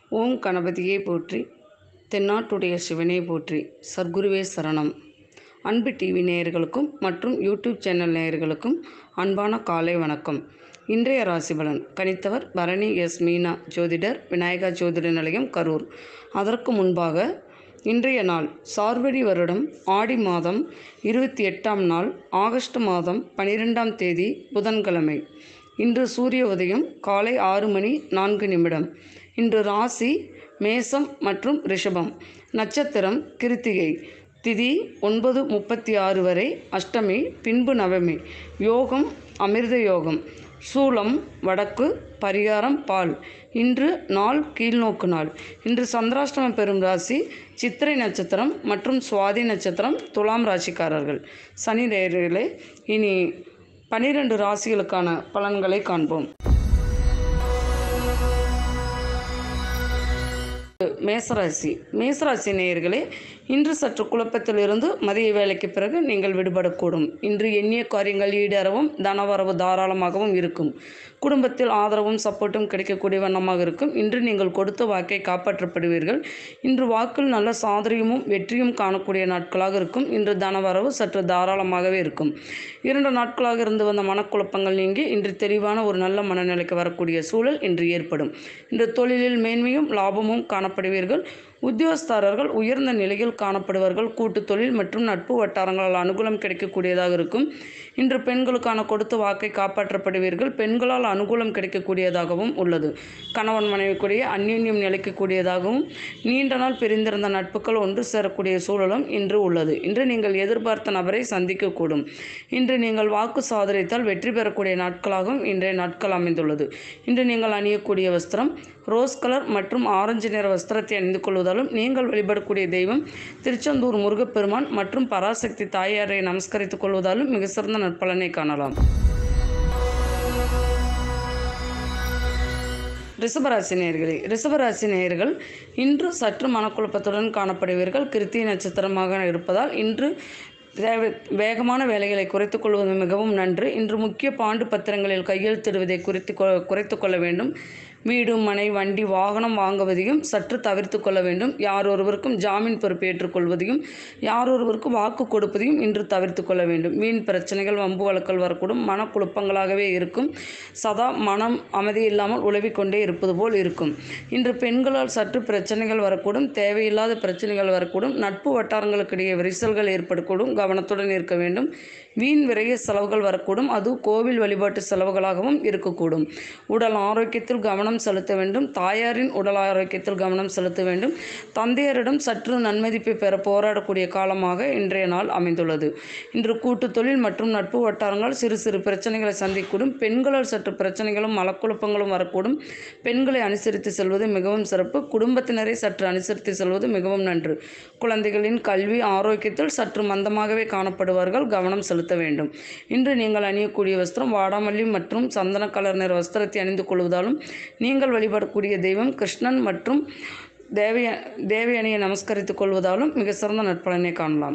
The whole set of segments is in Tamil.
ஓம் கணபதியே போற்றி தென்னாட்டுடைய சிவனே போற்றி சர்க்குருவே சரணம் அன்பு டிவி நேயர்களுக்கும் மற்றும் யூடியூப் சேனல் நேயர்களுக்கும் அன்பான காலை வணக்கம் இன்றைய ராசிபலன் கணித்தவர் பரணி எஸ் மீனா ஜோதிடர் விநாயகா ஜோதிட நிலையம் கரூர் அதற்கு முன்பாக இன்றைய நாள் சார்வரி வருடம் ஆடி மாதம் இருபத்தி எட்டாம் நாள் ஆகஸ்ட் மாதம் பனிரெண்டாம் தேதி புதன்கிழமை இன்று சூரிய உதயம் காலை ஆறு மணி நான்கு நிமிடம் இன்று ராசி மேசம் மற்றும் ரிஷபம் நட்சத்திரம் கிருத்திகை திதி ஒன்பது முப்பத்தி ஆறு வரை அஷ்டமி பின்பு நவமி யோகம் அமிர்த யோகம் சூலம் வடக்கு பரிகாரம் பால் இன்று நாள் கீழ்நோக்கு நாள் இன்று சந்திராஷ்டமம் பெறும் ராசி சித்திரை நட்சத்திரம் மற்றும் சுவாதி நட்சத்திரம் துலாம் ராசிக்காரர்கள் சனி நேயர்களே இனி பனிரெண்டு ராசிகளுக்கான பலன்களை காண்போம் மேசராசி மேசராசி நேயர்களே இன்று சற்று குழப்பத்திலிருந்து மதிய வேலைக்கு பிறகு நீங்கள் விடுபடக்கூடும் இன்று எண்ணிய காரியங்கள் ஈடேறவும் தனவரவு தாராளமாகவும் இருக்கும் குடும்பத்தில் ஆதரவும் சப்போர்ட்டும் கிடைக்கக்கூடிய வண்ணமாக இருக்கும் இன்று நீங்கள் கொடுத்த வாக்கை காப்பாற்றப்படுவீர்கள் இன்று வாக்கில் நல்ல சாதனையும் வெற்றியும் காணக்கூடிய நாட்களாக இருக்கும் இன்று தனவரவு சற்று தாராளமாகவே இருக்கும் இரண்டு நாட்களாக இருந்து வந்த மனக்குழப்பங்கள் நீங்கி இன்று தெளிவான ஒரு நல்ல மனநிலைக்கு வரக்கூடிய சூழல் இன்று ஏற்படும் இன்று தொழிலில் மேன்மையும் லாபமும் காணப்படுவீர்கள் உத்தியோகஸ்தாரர்கள் உயர்ந்த நிலையில் காணப்படுவார்கள் கூட்டு தொழில் மற்றும் நட்பு வட்டாரங்களால் அனுகூலம் கிடைக்கக்கூடியதாக இருக்கும் இன்று பெண்களுக்கான கொடுத்த வாக்கை காப்பாற்றப்படுவீர்கள் பெண்களால் அனுகூலம் கிடைக்கக்கூடியதாகவும் உள்ளது கணவன் மனைவிக்குரிய அந்யோன்யம் நிலைக்கக்கூடியதாகவும் நீண்ட நாள் பிரிந்திருந்த நட்புகள் ஒன்று சேரக்கூடிய சூழலும் இன்று உள்ளது இன்று நீங்கள் எதிர்பார்த்த நபரை சந்திக்கக்கூடும் இன்று நீங்கள் வாக்கு சாதனைத்தால் வெற்றி பெறக்கூடிய நாட்களாகவும் இன்றைய நாட்கள் அமைந்துள்ளது இன்று நீங்கள் அணியக்கூடிய வஸ்திரம் ரோஸ் கலர் மற்றும் ஆரஞ்சு நிற வஸ்திரத்தை அணிந்து கொள்வதாலும் நீங்கள் வழிபடக்கூடிய தெய்வம் திருச்செந்தூர் முருகப்பெருமான் மற்றும் பராசக்தி தாயாரை நமஸ்கரித்துக் கொள்வதாலும் மிக சிறந்த நற்பலனை காணலாம் ரிஷபராசி நேயர்களே ரிஷபராசி நேயர்கள் இன்று சற்று மனக்குழப்பத்துடன் காணப்படுவீர்கள் கிருத்திய நட்சத்திரமாக இருப்பதால் இன்று தேவை வேகமான வேலைகளை குறைத்துக் கொள்வது மிகவும் நன்று இன்று முக்கிய பாண்டு பத்திரங்களில் கையெழுத்திடுவதை குறித்து குறைத்து கொள்ள வேண்டும் வீடு மனை வண்டி வாகனம் வாங்குவதையும் சற்று தவிர்த்து கொள்ள வேண்டும் யார் ஒருவருக்கும் ஜாமீன் பொறுப்பு ஏற்றுக்கொள்வதையும் யார் ஒருவருக்கும் வாக்கு கொடுப்பதையும் இன்று தவிர்த்து கொள்ள வேண்டும் வீண் பிரச்சனைகள் வம்பு வழக்கல் வரக்கூடும் மனக்குழப்பங்களாகவே இருக்கும் சதா மனம் அமைதி இல்லாமல் உழவிக் கொண்டே இருப்பது போல் இருக்கும் இன்று பெண்களால் சற்று பிரச்சனைகள் வரக்கூடும் தேவையில்லாத பிரச்சனைகள் வரக்கூடும் நட்பு வட்டாரங்களுக்கிடையே விரிசல்கள் ஏற்படக்கூடும் கவனத்துடன் இருக்க வேண்டும் வீண் விரைய செலவுகள் வரக்கூடும் அது கோவில் வழிபாட்டு செலவுகளாகவும் இருக்கக்கூடும் உடல் ஆரோக்கியத்தில் கவனம் செலுத்த வேண்டும் தாயாரின் உடல் ஆரோக்கியத்தில் கவனம் செலுத்த வேண்டும் தந்தையரிடம் சற்று நன்மதிப்பை பெற போராடக்கூடிய காலமாக இன்றைய நாள் அமைந்துள்ளது இன்று கூட்டு தொழில் மற்றும் நட்பு வட்டாரங்கள் சிறு சிறு பிரச்சனைகளை சந்திக்கூடும் பெண்களால் சற்று பிரச்சனைகளும் மலக்குழப்பங்களும் வரக்கூடும் பெண்களை அனுசரித்து செல்வது மிகவும் சிறப்பு குடும்பத்தினரை சற்று அனுசரித்து செல்வது மிகவும் நன்று குழந்தைகளின் கல்வி ஆரோக்கியத்தில் சற்று மந்தமாகவே காணப்படுவார்கள் கவனம் செலுத்த வேண்டும் இன்று நீங்கள் அணியக்கூடிய வஸ்திரம் வாடாமல்லி மற்றும் சந்தன கலர் நிற வஸ்திரத்தை அணிந்து கொள்வதாலும் நீங்கள் வழிபடக்கூடிய தெய்வம் கிருஷ்ணன் மற்றும் தேவைய தேவயானியை நமஸ்கரித்துக் கொள்வதாலும் மிக சிறந்த நற்பலனை காணலாம்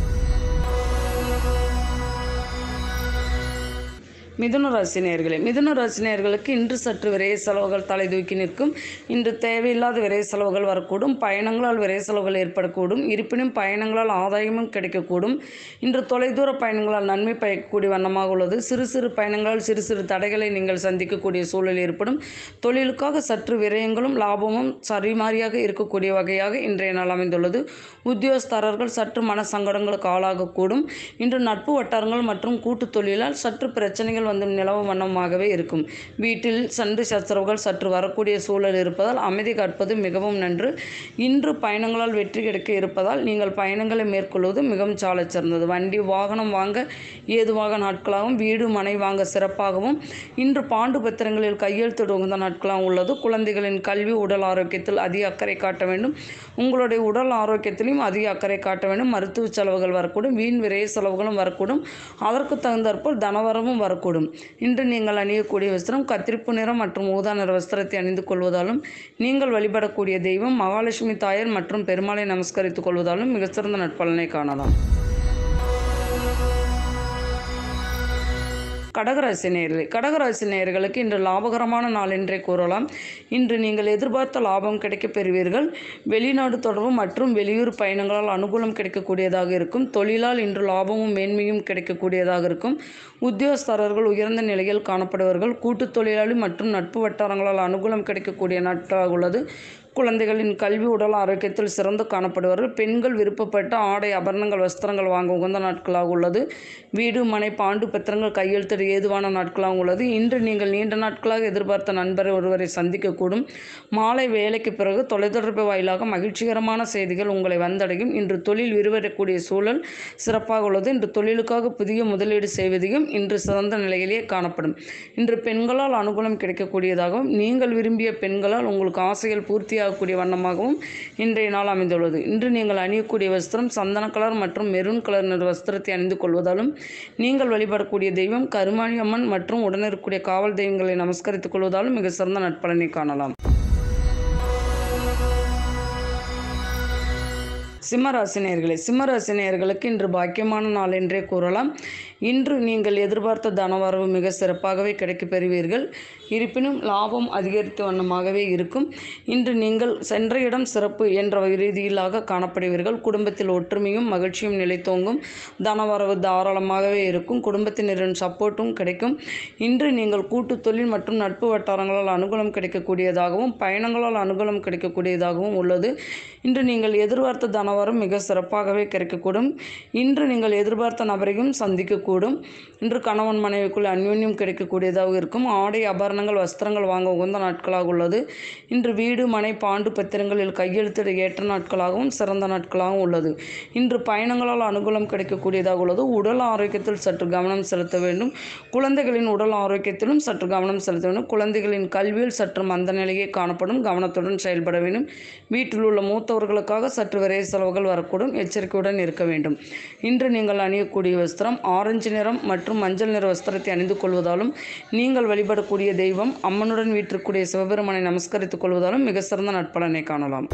மிதுன ராசி நேயர்களே மிதுன ராசி நேயர்களுக்கு இன்று சற்று விரைய செலவுகள் தலை தூக்கி நிற்கும் இன்று தேவையில்லாத விரைய செலவுகள் வரக்கூடும் பயணங்களால் விரைய செலவுகள் ஏற்படக்கூடும் இருப்பினும் பயணங்களால் ஆதாயமும் கிடைக்கக்கூடும் இன்று தொலைதூர பயணங்களால் நன்மை பயக்கக்கூடிய வண்ணமாக உள்ளது சிறு சிறு பயணங்களால் சிறு சிறு தடைகளை நீங்கள் சந்திக்கக்கூடிய சூழல் ஏற்படும் தொழிலுக்காக சற்று விரயங்களும் லாபமும் சரிமாறியாக இருக்கக்கூடிய வகையாக இன்றைய நாள் அமைந்துள்ளது உத்தியோகஸ்தரர்கள் சற்று மன சங்கடங்களுக்கு ஆளாகக்கூடும் இன்று நட்பு வட்டாரங்கள் மற்றும் கூட்டு தொழிலால் சற்று பிரச்சனைகள் வந்து நிலவும் வண்ணமாகவே இருக்கும் வீட்டில் சண்டை சச்சரவுகள் சற்று வரக்கூடிய சூழல் இருப்பதால் அமைதி காட்பது மிகவும் நன்று இன்று பயணங்களால் வெற்றி கிடைக்க இருப்பதால் நீங்கள் பயணங்களை மேற்கொள்வது மிகவும் சாலச் சிறந்தது வண்டி வாகனம் வாங்க ஏதுவாக நாட்களாகவும் வீடு மனை வாங்க சிறப்பாகவும் இன்று பாண்டு பத்திரங்களில் கையெழுத்திட உகந்த நாட்களாகவும் உள்ளது குழந்தைகளின் கல்வி உடல் ஆரோக்கியத்தில் அதிக அக்கறை காட்ட வேண்டும் உங்களுடைய உடல் ஆரோக்கியத்திலையும் அதிக அக்கறை காட்ட வேண்டும் மருத்துவ செலவுகள் வரக்கூடும் வீண் விரைய செலவுகளும் வரக்கூடும் அதற்கு தகுந்தாற்போல் தனவரமும் வரக்கூடும் இன்று நீங்கள் அணியக்கூடிய வஸ்திரம் கத்திரிப்பு நிறம் மற்றும் ஊதா நிற வஸ்திரத்தை அணிந்து கொள்வதாலும் நீங்கள் வழிபடக்கூடிய தெய்வம் மகாலட்சுமி தாயார் மற்றும் பெருமாளை நமஸ்கரித்துக் கொள்வதாலும் மிகச்சிறந்த நட்பலனை காணலாம் கடகராசி நேயர்களே கடகராசி நேயர்களுக்கு இன்று லாபகரமான நாள் என்றே கூறலாம் இன்று நீங்கள் எதிர்பார்த்த லாபம் கிடைக்கப் பெறுவீர்கள் வெளிநாடு தொடர்பு மற்றும் வெளியூர் பயணங்களால் அனுகூலம் கிடைக்கக்கூடியதாக இருக்கும் தொழிலால் இன்று லாபமும் மேன்மையும் கிடைக்கக்கூடியதாக இருக்கும் உத்தியோகஸ்தரர்கள் உயர்ந்த நிலையில் காணப்படுவார்கள் கூட்டுத் தொழிலாளி மற்றும் நட்பு வட்டாரங்களால் அனுகூலம் கிடைக்கக்கூடிய நாட்களாக உள்ளது குழந்தைகளின் கல்வி உடல் ஆரோக்கியத்தில் சிறந்து காணப்படுவார்கள் பெண்கள் விருப்பப்பட்ட ஆடை ஆபரணங்கள் வஸ்திரங்கள் வாங்க உகந்த நாட்களாக உள்ளது வீடு மனை பாண்டு பத்திரங்கள் கையெழுத்திட ஏதுவான நாட்களாக உள்ளது இன்று நீங்கள் நீண்ட நாட்களாக எதிர்பார்த்த நண்பர் ஒருவரை சந்திக்கக்கூடும் மாலை வேலைக்கு பிறகு தொலைத்தொடர்பு வாயிலாக மகிழ்ச்சிகரமான செய்திகள் உங்களை வந்தடையும் இன்று தொழில் விரிவடையக்கூடிய சூழல் சிறப்பாக உள்ளது இன்று தொழிலுக்காக புதிய முதலீடு செய்வதையும் இன்று சிறந்த நிலையிலேயே காணப்படும் இன்று பெண்களால் அனுகூலம் கிடைக்கக்கூடியதாகவும் நீங்கள் விரும்பிய பெண்களால் உங்களுக்கு ஆசைகள் பூர்த்தியாகக்கூடிய வண்ணமாகவும் இன்றைய நாள் அமைந்துள்ளது இன்று நீங்கள் அணியக்கூடிய வஸ்திரம் சந்தன கலர் மற்றும் மெரூன் கலர் நிற வஸ்திரத்தை அணிந்து கொள்வதாலும் நீங்கள் வழிபடக்கூடிய தெய்வம் கருமாரி அம்மன் மற்றும் உடன் இருக்கக்கூடிய காவல் தெய்வங்களை நமஸ்கரித்துக் கொள்வதாலும் மிக சிறந்த நட்பலனை காணலாம் சிம்மராசினியர்களே சிம்மராசினியர்களுக்கு இன்று பாக்கியமான நாள் என்றே கூறலாம் இன்று நீங்கள் எதிர்பார்த்த தனவரவு மிக சிறப்பாகவே கிடைக்கப் பெறுவீர்கள் இருப்பினும் லாபம் அதிகரித்த வண்ணமாகவே இருக்கும் இன்று நீங்கள் சென்ற இடம் சிறப்பு என்ற ரீதியிலாக காணப்படுவீர்கள் குடும்பத்தில் ஒற்றுமையும் மகிழ்ச்சியும் நிலைத்தோங்கும் தனவரவு தாராளமாகவே இருக்கும் குடும்பத்தினரின் சப்போர்ட்டும் கிடைக்கும் இன்று நீங்கள் கூட்டுத் தொழில் மற்றும் நட்பு வட்டாரங்களால் அனுகூலம் கிடைக்கக்கூடியதாகவும் பயணங்களால் அனுகூலம் கிடைக்கக்கூடியதாகவும் உள்ளது இன்று நீங்கள் எதிர்பார்த்த தனவரம் மிக சிறப்பாகவே கிடைக்கக்கூடும் இன்று நீங்கள் எதிர்பார்த்த நபரையும் சந்திக்கக்கூடும் இன்று கணவன் மனைவிக்குள் அந்யோன்யம் கிடைக்கக்கூடியதாக இருக்கும் ஆடை ஆபரணங்கள் வஸ்திரங்கள் வாங்க உகந்த நாட்களாக உள்ளது இன்று வீடு மனை பாண்டு பத்திரங்களில் கையெழுத்திட ஏற்ற நாட்களாகவும் சிறந்த நாட்களாகவும் உள்ளது இன்று பயணங்களால் அனுகூலம் கிடைக்கக்கூடியதாக உள்ளது உடல் ஆரோக்கியத்தில் சற்று கவனம் செலுத்த வேண்டும் குழந்தைகளின் உடல் ஆரோக்கியத்திலும் சற்று கவனம் செலுத்த வேண்டும் குழந்தைகளின் கல்வியில் சற்று மந்த நிலையே காணப்படும் கவனத்துடன் செயல்பட வேண்டும் வீட்டில் உள்ள மூத்தவர்களுக்காக சற்று விரைய செலவுகள் வரக்கூடும் எச்சரிக்கையுடன் இருக்க வேண்டும் இன்று நீங்கள் அணியக்கூடிய வஸ்திரம் ஆரஞ்சு நிறம் மற்றும் மஞ்சள் நிற வஸ்திரத்தை அணிந்து கொள்வதாலும் நீங்கள் வழிபடக்கூடிய தெய்வம் அம்மனுடன் வீட்டிற்குரிய சிவபெருமானை நமஸ்கரித்துக் கொள்வதாலும் மிக சிறந்த நட்பலனை காணலாம்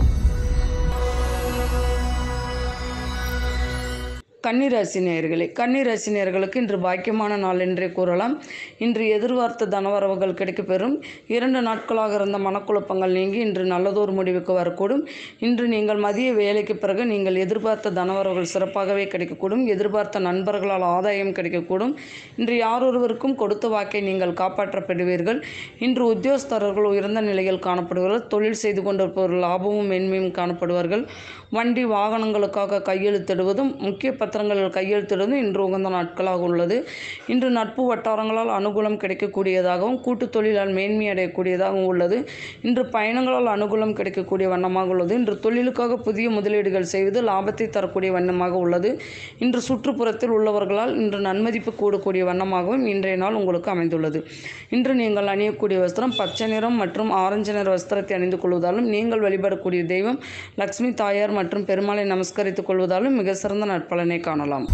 கன்னிராசி நேயர்களே கன்னிராசி நேயர்களுக்கு இன்று பாக்கியமான நாள் என்றே கூறலாம் இன்று எதிர்பார்த்த தனவரவுகள் கிடைக்கப்பெறும் இரண்டு நாட்களாக இருந்த மனக்குழப்பங்கள் நீங்கி இன்று நல்லதொரு முடிவுக்கு வரக்கூடும் இன்று நீங்கள் மதிய வேலைக்கு பிறகு நீங்கள் எதிர்பார்த்த தனவரவுகள் சிறப்பாகவே கிடைக்கக்கூடும் எதிர்பார்த்த நண்பர்களால் ஆதாயம் கிடைக்கக்கூடும் இன்று யாரொருவருக்கும் கொடுத்த வாக்கை நீங்கள் காப்பாற்றப்படுவீர்கள் இன்று உத்தியோகஸ்தரர்கள் உயர்ந்த நிலையில் காணப்படுவார்கள் தொழில் செய்து கொண்டிருப்பவர்கள் லாபமும் மேன்மையும் காணப்படுவார்கள் வண்டி வாகனங்களுக்காக கையெழுத்திடுவதும் முக்கிய பத்திரங்களில் கையெழுத்திடுவதும் இன்று உகந்த நாட்களாக உள்ளது இன்று நட்பு வட்டாரங்களால் அனுகூலம் கிடைக்கக்கூடியதாகவும் கூட்டுத் தொழிலால் மேன்மை அடையக்கூடியதாகவும் உள்ளது இன்று பயணங்களால் அனுகூலம் கிடைக்கக்கூடிய வண்ணமாக உள்ளது இன்று தொழிலுக்காக புதிய முதலீடுகள் செய்வது லாபத்தை தரக்கூடிய வண்ணமாக உள்ளது இன்று சுற்றுப்புறத்தில் உள்ளவர்களால் இன்று நன்மதிப்பு கூடக்கூடிய வண்ணமாகவும் இன்றைய நாள் உங்களுக்கு அமைந்துள்ளது இன்று நீங்கள் அணியக்கூடிய வஸ்திரம் பச்சை நிறம் மற்றும் ஆரஞ்சு நிற வஸ்திரத்தை அணிந்து கொள்வதாலும் நீங்கள் வழிபடக்கூடிய தெய்வம் லக்ஷ்மி தாயார் மற்றும் பெருமாளை நமஸ்கரித்துக் கொள்வதாலும் மிக சிறந்த நற்பலனை காணலாம்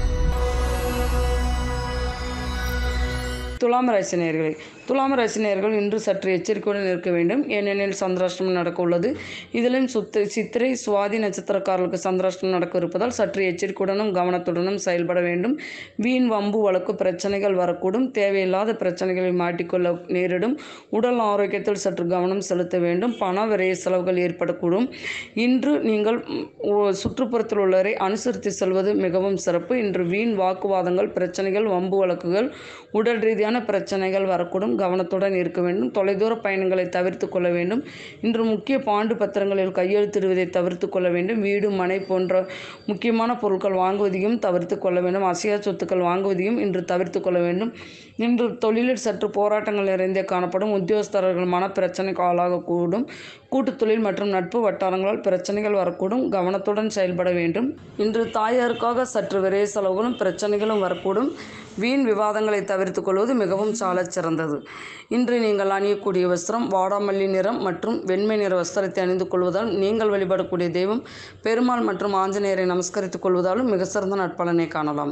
துலாம் ராசி நேயர்களே துலாம் ராசி நேயர்கள் இன்று சற்று எச்சரிக்கையுடன் இருக்க வேண்டும் ஏனெனில் சந்திராஷ்டமம் நடக்க உள்ளது இதிலும் சுத்த சித்திரை சுவாதி நட்சத்திரக்காரர்களுக்கு சந்திராஷ்டமம் நடக்க இருப்பதால் சற்று எச்சரிக்கையுடனும் கவனத்துடனும் செயல்பட வேண்டும் வீண் வம்பு வழக்கு பிரச்சனைகள் வரக்கூடும் தேவையில்லாத பிரச்சனைகளை மாட்டிக்கொள்ள நேரிடும் உடல் ஆரோக்கியத்தில் சற்று கவனம் செலுத்த வேண்டும் பண விரைய செலவுகள் ஏற்படக்கூடும் இன்று நீங்கள் ம், ஓ- சுற்றுப்புறத்தில் உள்ளவரை அனுசரித்து செல்வது மிகவும் சிறப்பு இன்று வீண் வாக்குவாதங்கள் பிரச்சனைகள் வம்பு வழக்குகள் உடல் ரீதியான பிரச்சனைகள் வரக்கூடும் கவனத்துடன் இருக்க வேண்டும் தொலைதூர பயணங்களை தவிர்த்து கொள்ள வேண்டும் இன்று முக்கிய பாண்டு பத்திரங்களில் கையெழுத்திடுவதை தவிர்த்து கொள்ள வேண்டும் வீடு மனை போன்ற முக்கியமான பொருட்கள் வாங்குவதையும் தவிர்த்து கொள்ள வேண்டும் அசையா சொத்துக்கள் வாங்குவதையும் இன்று தவிர்த்து கொள்ள வேண்டும் இன்று தொழிலில் சற்று போராட்டங்கள் நிறைந்தே காணப்படும் உத்தியோகஸ்தர்கள் மனப்பிரச்சனைக்கு ஆளாகக்கூடும் கூட்டுத் தொழில் மற்றும் நட்பு வட்டாரங்களால் பிரச்சனைகள் வரக்கூடும் கவனத்துடன் செயல்பட வேண்டும் இன்று தாயாருக்காக சற்று விரைய செலவுகளும் பிரச்சனைகளும் வரக்கூடும் வீண் விவாதங்களை தவிர்த்துக் கொள்வது மிகவும் சாலச் சிறந்தது இன்று நீங்கள் அணியக்கூடிய வஸ்திரம் வாடாமல்லி நிறம் மற்றும் வெண்மை நிற வஸ்திரத்தை அணிந்து கொள்வதால் நீங்கள் வழிபடக்கூடிய தெய்வம் பெருமாள் மற்றும் ஆஞ்சநேயரை நமஸ்கரித்துக் கொள்வதாலும் மிக சிறந்த நட்பலனை காணலாம்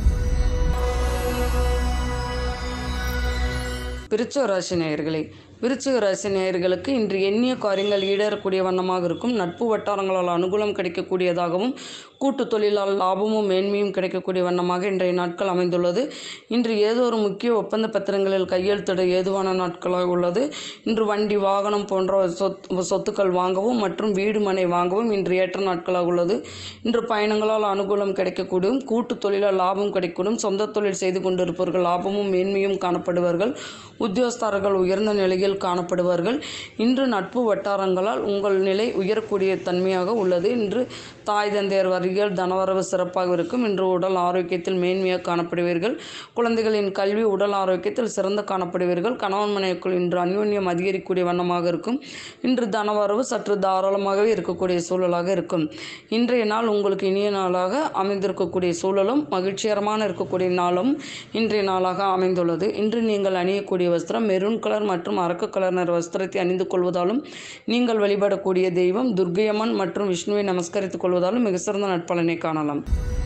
விருச்சிக ராசி நேயர்களே விருச்சிக ராசி நேயர்களுக்கு இன்று எண்ணிய காரியங்கள் ஈடேறக்கூடிய வண்ணமாக இருக்கும் நட்பு வட்டாரங்களால் அனுகூலம் கிடைக்கக்கூடியதாகவும் கூட்டு தொழிலால் லாபமும் மேன்மையும் கிடைக்கக்கூடிய வண்ணமாக இன்றைய நாட்கள் அமைந்துள்ளது இன்று ஏதோ ஒரு முக்கிய ஒப்பந்த பத்திரங்களில் கையெழுத்திட ஏதுவான நாட்களாக உள்ளது இன்று வண்டி வாகனம் போன்ற சொத் சொத்துக்கள் வாங்கவும் மற்றும் வீடு மனை வாங்கவும் இன்று ஏற்ற நாட்களாக உள்ளது இன்று பயணங்களால் அனுகூலம் கிடைக்கக்கூடும் கூட்டு தொழிலால் லாபம் கிடைக்கக்கூடும் சொந்த தொழில் செய்து கொண்டிருப்பவர்கள் லாபமும் மேன்மையும் காணப்படுவார்கள் உத்தியோகஸ்தர்கள் உயர்ந்த நிலையில் காணப்படுவார்கள் இன்று நட்பு வட்டாரங்களால் உங்கள் நிலை உயரக்கூடிய தன்மையாக உள்ளது இன்று தாய் தந்தையர் வருகையில் தனவரவு சிறப்பாக இருக்கும் இன்று உடல் ஆரோக்கியத்தில் மேன்மையாக காணப்படுவீர்கள் குழந்தைகளின் கல்வி உடல் ஆரோக்கியத்தில் சிறந்து காணப்படுவீர்கள் கணவன் மனைவிக்குள் இன்று அந்யோன்யம் அதிகரிக்கக்கூடிய வண்ணமாக இருக்கும் இன்று தனவரவு சற்று தாராளமாகவே இருக்கக்கூடிய சூழலாக இருக்கும் இன்றைய நாள் உங்களுக்கு இனிய நாளாக அமைந்திருக்கக்கூடிய சூழலும் மகிழ்ச்சிகரமான இருக்கக்கூடிய நாளும் இன்றைய நாளாக அமைந்துள்ளது இன்று நீங்கள் அணியக்கூடிய வஸ்திரம் மெரூன் கலர் மற்றும் அரக்கு கலர் நிற வஸ்திரத்தை அணிந்து கொள்வதாலும் நீங்கள் வழிபடக்கூடிய தெய்வம் துர்க்கையம்மன் மற்றும் விஷ்ணுவை நமஸ்கரித்துக் கொள்வதாலும் மிக சிறந்த நட்பலனை காணலாம்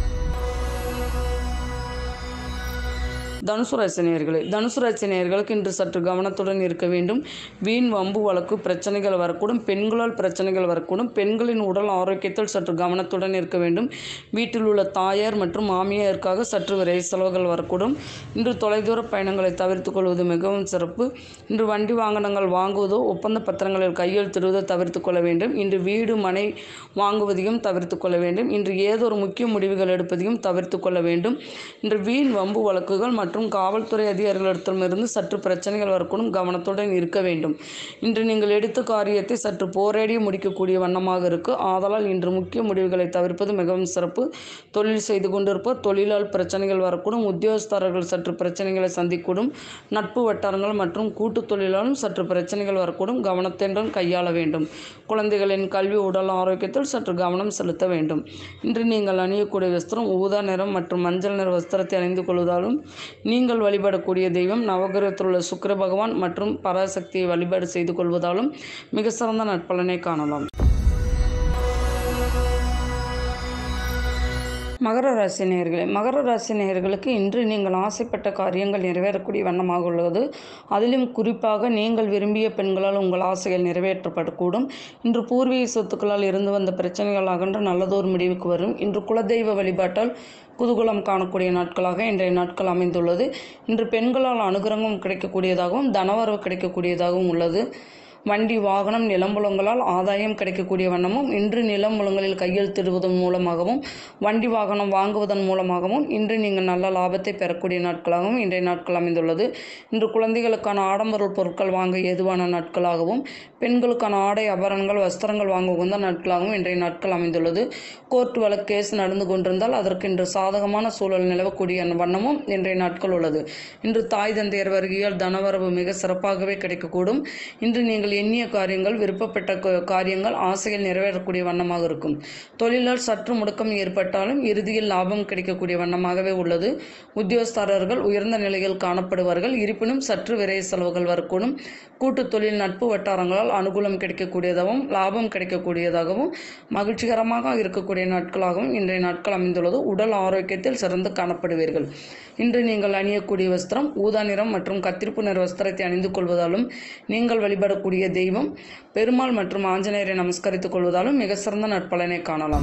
தனுசு ராசி நேயர்களே தனுசு ராசி நேயர்களுக்கு இன்று சற்று கவனத்துடன் இருக்க வேண்டும் வீண் வம்பு வழக்கு பிரச்சனைகள் வரக்கூடும் பெண்களால் பிரச்சனைகள் வரக்கூடும் பெண்களின் உடல் ஆரோக்கியத்தில் சற்று கவனத்துடன் இருக்க வேண்டும் வீட்டில் உள்ள தாயார் மற்றும் மாமியாருக்காக சற்று விரை செலவுகள் வரக்கூடும் இன்று தொலைதூர பயணங்களை தவிர்த்து கொள்வது மிகவும் சிறப்பு இன்று வண்டி வாகனங்கள் வாங்குவதோ ஒப்பந்த பத்திரங்களில் கையெழுத்திடுவதோ தவிர்த்து கொள்ள வேண்டும் இன்று வீடு மனை வாங்குவதையும் தவிர்த்து கொள்ள வேண்டும் இன்று ஏதோ ஒரு முக்கிய முடிவுகள் எடுப்பதையும் தவிர்த்து கொள்ள வேண்டும் இன்று வீண் வம்பு வழக்குகள் மற்றும் காவல்துறை அதிகாரிகளிடத்திலிருந்து சற்று பிரச்சனைகள் வரக்கூடும் கவனத்துடன் இருக்க வேண்டும் இன்று நீங்கள் எடுத்த காரியத்தை சற்று போராடி முடிக்கக்கூடிய வண்ணமாக இருக்கு ஆதலால் இன்று முக்கிய முடிவுகளை தவிர்ப்பது மிகவும் சிறப்பு தொழில் செய்து கொண்டிருப்போர் தொழிலால் பிரச்சனைகள் வரக்கூடும் உத்தியோகஸ்தர்கள் சற்று பிரச்சனைகளை சந்திக்கூடும் நட்பு வட்டாரங்கள் மற்றும் கூட்டு தொழிலாலும் சற்று பிரச்சனைகள் வரக்கூடும் கவனத்துடன் கையாள வேண்டும் குழந்தைகளின் கல்வி உடல் ஆரோக்கியத்தில் சற்று கவனம் செலுத்த வேண்டும் இன்று நீங்கள் அணியக்கூடிய வஸ்திரம் ஊதா நிறம் மற்றும் மஞ்சள் நிற வஸ்திரத்தை அணிந்து கொள்வதாலும் நீங்கள் வழிபடக்கூடிய தெய்வம் நவகிரகத்தில் உள்ள சுக்கிர பகவான் மற்றும் பராசக்தியை வழிபாடு செய்து கொள்வதாலும் மிக சிறந்த நற்பலனை காணலாம் மகர ராசி நேயர்களே மகர ராசி நேயர்களுக்கு இன்று நீங்கள் ஆசைப்பட்ட காரியங்கள் நிறைவேறக்கூடிய வண்ணமாக உள்ளது அதிலும் குறிப்பாக நீங்கள் விரும்பிய பெண்களால் உங்கள் ஆசைகள் நிறைவேற்றப்படக்கூடும் இன்று பூர்வீக சொத்துக்களால் இருந்து வந்த பிரச்சனைகள் அகன்று நல்லதொரு முடிவுக்கு வரும் இன்று குலதெய்வ வழிபாட்டால் குதூகலம் காணக்கூடிய நாட்களாக இன்றைய நாட்கள் அமைந்துள்ளது இன்று பெண்களால் அனுகிரகம் கிடைக்கக்கூடியதாகவும் தனவரவு கிடைக்கக்கூடியதாகவும் உள்ளது வண்டி வாகனம் நிலம்புலங்களால் ஆதாயம் கிடைக்கக்கூடிய வண்ணமும் இன்று நிலம்புலங்களில் கையெழுத்திடுவதன் மூலமாகவும் வண்டி வாகனம் வாங்குவதன் மூலமாகவும் இன்று நீங்கள் நல்ல லாபத்தை பெறக்கூடிய நாட்களாகவும் இன்றைய நாட்கள் அமைந்துள்ளது இன்று குழந்தைகளுக்கான ஆடம்பர பொருட்கள் வாங்க ஏதுவான நாட்களாகவும் பெண்களுக்கான ஆடை ஆபரணங்கள் வஸ்திரங்கள் வாங்க உகந்த நாட்களாகவும் இன்றைய நாட்கள் அமைந்துள்ளது கோர்ட் வழக்கு கேஸ் நடந்து கொண்டிருந்தால் அதற்கு இன்று சாதகமான சூழல் நிலவக்கூடிய வண்ணமும் இன்றைய நாட்கள் உள்ளது இன்று தாய் தந்தையர் வருகையால் தனவரவு மிக சிறப்பாகவே கிடைக்கக்கூடும் இன்று நீங்கள் எண்ணிய காரியங்கள் விருப்பப்பட்ட க- காரியங்கள் ஆசைகள் நிறைவேறக்கூடிய வண்ணமாக இருக்கும் தொழிலால் சற்று முடக்கம் ஏற்பட்டாலும் இறுதியில் லாபம் கிடைக்கக்கூடிய வண்ணமாகவே உள்ளது உத்தியோகஸ்தரர்கள் உயர்ந்த நிலையில் காணப்படுவார்கள் இருப்பினும் சற்று விரைய செலவுகள் வரக்கூடும் கூட்டு தொழில் நட்பு வட்டாரங்களால் அனுகூலம் கிடைக்கக்கூடியதாகவும் லாபம் கிடைக்கக்கூடியதாகவும் மகிழ்ச்சிகரமாக இருக்கக்கூடிய நாட்களாகவும் இன்றைய நாட்கள் அமைந்துள்ளது உடல் ஆரோக்கியத்தில் சிறந்து காணப்படுவீர்கள் இன்று நீங்கள் அணியக்கூடிய வஸ்திரம் ஊதா நிறம் மற்றும் கத்திரிப்பு நிற வஸ்திரத்தை அணிந்து கொள்வதாலும் நீங்கள் வழிபடக்கூடிய தெய்வம் பெருமாள் மற்றும் ஆஞ்சநேயரை நமஸ்கரித்துக் கொள்வதாலும் மிக சிறந்த நற்பலனை காணலாம்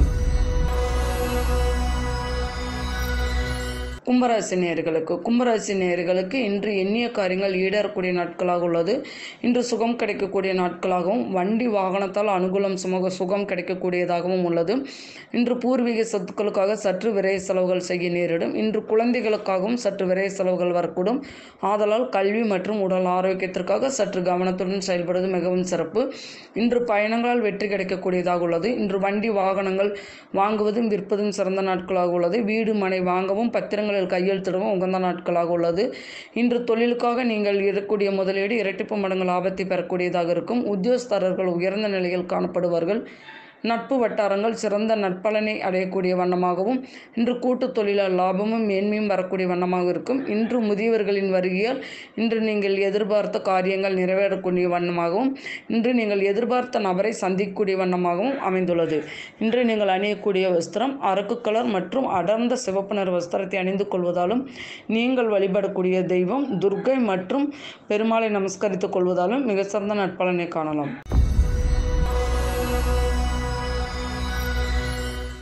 கும்பராசி நேயர்களுக்கு கும்பராசி நேயர்களுக்கு இன்று எண்ணிய காரியங்கள் ஈடேறக்கூடிய நாட்களாக உள்ளது இன்று சுகம் கிடைக்கக்கூடிய நாட்களாகவும் வண்டி வாகனத்தால் அனுகூலம் சுமக சுகம் கிடைக்கக்கூடியதாகவும் உள்ளது இன்று பூர்வீக சொத்துக்களுக்காக சற்று விரைய செலவுகள் செய்ய நேரிடும் இன்று குழந்தைகளுக்காகவும் சற்று விரைய செலவுகள் வரக்கூடும் ஆதலால் கல்வி மற்றும் உடல் ஆரோக்கியத்திற்காக சற்று கவனத்துடன் செயல்படுவது மிகவும் சிறப்பு இன்று பயணங்களால் வெற்றி கிடைக்கக்கூடியதாக உள்ளது இன்று வண்டி வாகனங்கள் வாங்குவதும் விற்பதும் சிறந்த நாட்களாக உள்ளது வீடு மனை வாங்கவும் பத்திரங்களில் கையெழுத்திடவும் உகந்த நாட்களாக உள்ளது இன்று தொழிலுக்காக நீங்கள் இடக்கூடிய முதலீடு இரட்டிப்பு மடங்கு லாபத்தை பெறக்கூடியதாக இருக்கும் உத்தியோகஸ்தரர்கள் உயர்ந்த நிலையில் காணப்படுவார்கள் நட்பு வட்டாரங்கள் சிறந்த நற்பலனை அடையக்கூடிய வண்ணமாகவும் இன்று கூட்டுத் தொழிலால் லாபமும் மேன்மையும் வரக்கூடிய வண்ணமாக இருக்கும் இன்று முதியவர்களின் வருகையால் இன்று நீங்கள் எதிர்பார்த்த காரியங்கள் நிறைவேறக்கூடிய வண்ணமாகவும் இன்று நீங்கள் எதிர்பார்த்த நபரை சந்திக்கக்கூடிய வண்ணமாகவும் அமைந்துள்ளது இன்று நீங்கள் அணியக்கூடிய வஸ்திரம் அரக்கு கலர் மற்றும் அடர்ந்த சிவப்பு நிற வஸ்திரத்தை அணிந்து கொள்வதாலும் நீங்கள் வழிபடக்கூடிய தெய்வம் துர்க்கை மற்றும் பெருமாளை நமஸ்கரித்துக் கொள்வதாலும் மிக சிறந்த நற்பலனை காணலாம்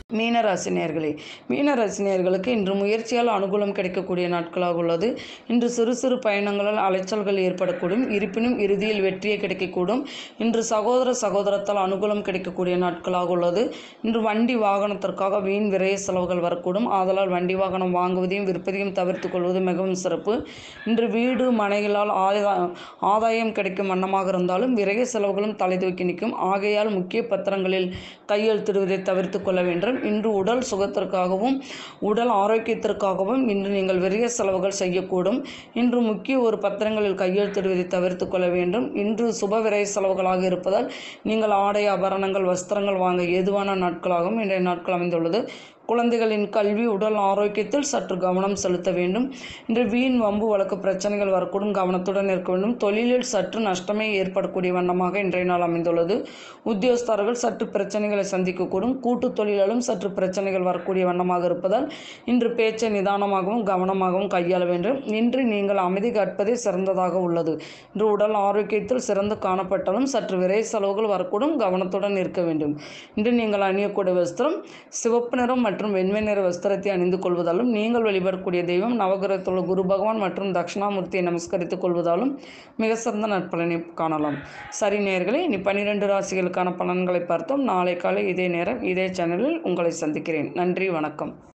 மீனராசி நேர்களே மீனராசி நேர்களுக்கு இன்று முயற்சியால் அனுகூலம் கிடைக்கக்கூடிய நாட்களாக உள்ளது இன்று சிறு சிறு பயணங்களால் அலைச்சல்கள் ஏற்படக்கூடும் இருப்பினும் இறுதியில் வெற்றியை கிடைக்கக்கூடும் இன்று சகோதர சகோதரத்தால் அனுகூலம் கிடைக்கக்கூடிய நாட்களாக உள்ளது இன்று வண்டி வாகனத்திற்காக வீண் விரைய செலவுகள் வரக்கூடும் ஆதலால் வண்டி வாகனம் வாங்குவதையும் விற்பதையும் தவிர்த்து கொள்வது மிகவும் சிறப்பு இன்று வீடு மனைகளால் ஆதாயம் கிடைக்கும் வண்ணமாக இருந்தாலும் விரைய செலவுகளும் தலை தூக்கி நிற்கும் ஆகையால் முக்கிய பத்திரங்களில் கையெழுத்திடுவதை தவிர்த்து கொள்ள வேண்டும் இன்று உடல் சுகத்திற்காகவும் உடல் ஆரோக்கியத்திற்காகவும் இன்று நீங்கள் விரைய செலவுகள் செய்யக்கூடும் இன்று முக்கிய ஒரு பத்திரங்களில் கையெழுத்திடுவதை தவிர்த்து கொள்ள வேண்டும் இன்று சுப விரைய செலவுகளாக இருப்பதால் நீங்கள் ஆடை ஆபரணங்கள் வஸ்திரங்கள் வாங்க ஏதுவான நாட்களாகவும் இன்றைய நாட்கள் அமைந்துள்ளது குழந்தைகளின் கல்வி உடல் ஆரோக்கியத்தில் சற்று கவனம் செலுத்த வேண்டும் இன்று வீண் வம்பு வழக்கு பிரச்சனைகள் வரக்கூடும் கவனத்துடன் இருக்க வேண்டும் தொழிலில் சற்று நஷ்டமே ஏற்படக்கூடிய வண்ணமாக இன்றைய நாள் அமைந்துள்ளது உத்தியோகஸ்தர்கள் சற்று பிரச்சனைகளை சந்திக்கக்கூடும் கூட்டு தொழிலாலும் சற்று பிரச்சனைகள் வரக்கூடிய வண்ணமாக இருப்பதால் இன்று பேச்சை நிதானமாகவும் கவனமாகவும் கையாள வேண்டும் இன்று நீங்கள் அமைதி காட்பதே சிறந்ததாக உள்ளது இன்று உடல் ஆரோக்கியத்தில் சிறந்து காணப்பட்டாலும் சற்று விரை செலவுகள் வரக்கூடும் கவனத்துடன் இருக்க வேண்டும் இன்று நீங்கள் அணியக்கூடிய வஸ்திரம் சிவப்பு நிறம் மற்றும் வெண்மை நிற வஸ்திரத்தை அணிந்து கொள்வதாலும் நீங்கள் வழிபடக்கூடிய தெய்வம் நவகிரகத்துள்ள குரு பகவான் மற்றும் தட்சிணாமூர்த்தியை நமஸ்கரித்துக் கொள்வதாலும் மிக சிறந்த நற்பலனை காணலாம் சரி நேர்களே இனி பன்னிரெண்டு ராசிகளுக்கான பலன்களை பார்த்தோம் நாளை காலை இதே நேரம் இதே சேனலில் உங்களை சந்திக்கிறேன் நன்றி வணக்கம்